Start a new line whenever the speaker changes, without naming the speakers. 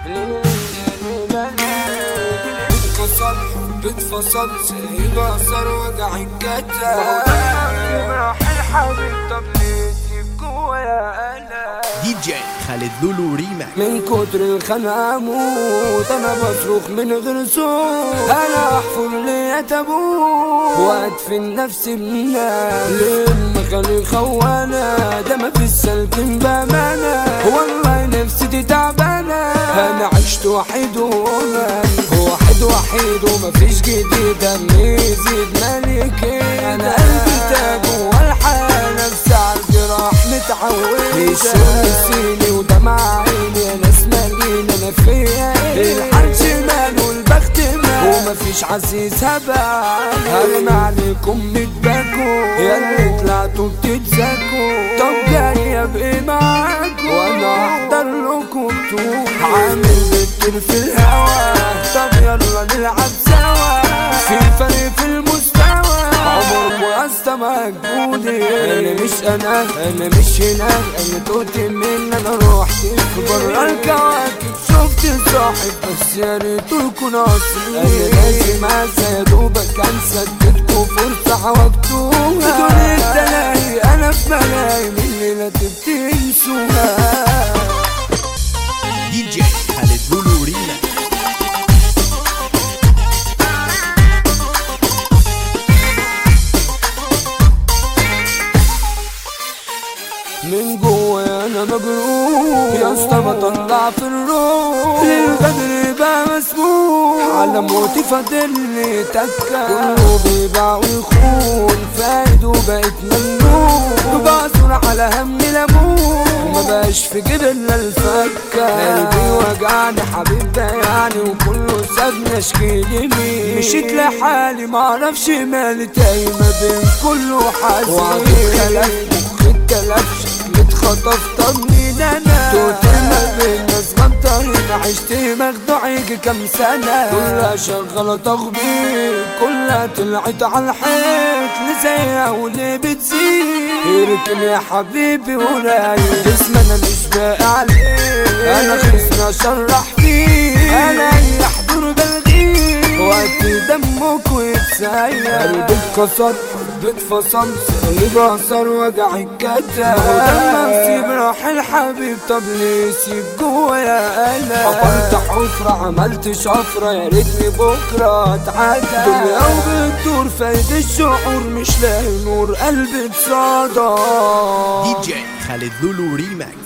اتفصل اتفصل سايب اثر وجع الكتاب راح الحبيب طب ليه تسيب جوايا انا
دي جي خالد لولو ريماك
من كتر الخنقة اموت انا بصرخ من غير صوت انا احفر لي تابوت وادفن نفسي بنار لما خلي خوانة ده ما في السلكن بامانة والله نفسيتي تعبانة انا عشت وحيد وغني واحد وحيد ومفيش جديد اللي يزيد ملكي انا قلبي تاب والحياة نفسي على الجراح متعود الشغل السيني ودمع عيني انا اسمالين انا فيا الحال شمال والبخت مال ومفيش عزيز هبع هرمي عليكم متبكوا يا اللي طلعتوا بتتزكوا طب جاي ابقى معاكوا وانا احضر لكم طول عامل بكتير في الهوا طب يلا نلعب سوا في فرق في المستوى عمركم اصلا مجهودي انا مش انا انا مش هنا انا توت من انا رحت برا الكواكب شفت صاحب بس يا ريتو يكون اصلي انا لازم انسى يا دوبك انسى اديتكوا فرصه عوجتوها بدون التلاهي انا في ملاهي من الليله تنسوها
دي جي خالد لولو ريماك
من جوا انا مجروح يا اسطى بطلع في الروح للغدر بقى مسموح على موتي فاضل لي تكة كله بيباع ويخون فايد وبقيت ممنوع بعثر على هم ليمون ما بقاش في جيب الا الفكة قلبي وجعني حبيب ده يعني وكله سابني اشكيلي مين مشيت لحالي معرفش مالي تايه ما بين كله حزين وعطيت خلف مخي اتلف شكلي اتخطف طب مين انا توت ما بين ناس غدارين عشت مخدوع يجي كام سنة كلها شغالة تخبيط كلها طلعت على الحيط لزيها واللي بتزيد اركن يا حبيبي ورايق اسم انا مش باقي عليه انا خسنا شرح فيه انا اي حضور بلغيه وقت دمك ويتسير قلبي اتكسر قلبي اتفصل سايب اثر وجع الكتاب لما نسيب راح الحبيب طب ليه يسيب جوايا انا حفرت حفرة عملت شفرة يا ريتني بكرة اتعدى دنيا وبتدور فايد الشعور مش لاقي نور قلبي اتصدى
دي جي خالد لولو ريماك